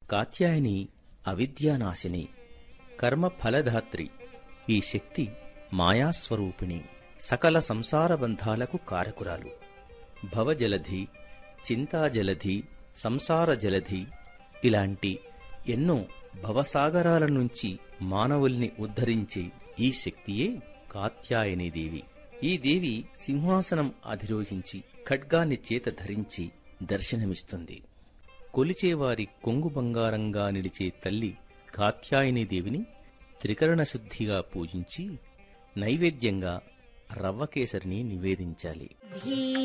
కాత్యాయని అవిద్యానాశిని కర్మ ఫలధాత్రి ఈ శక్తి మాయాస్వరూపిణి సకల సంసార బంధాలకు కారకురాలు భవజలధి చింతాజలధి సంసార జలధి ఇలాంటి ఎన్నో భవసాగరాల నుంచి మానవుల్ని ఉద్ధరించే ఈ శక్తియే కాత్యాయని దేవి ఈ దేవి సింహాసనం అధిరోహించి ఖడ్గాన్ని చేత ధరించి దర్శనమిస్తుంది కొలిచేవారి కొంగు బంగారంగా నిలిచే తల్లి కాత్యాయని దేవిని త్రికరణ శుద్ధిగా పూజించి నైవేద్యంగా రవ్వకేసరిని నివేదించాలి धी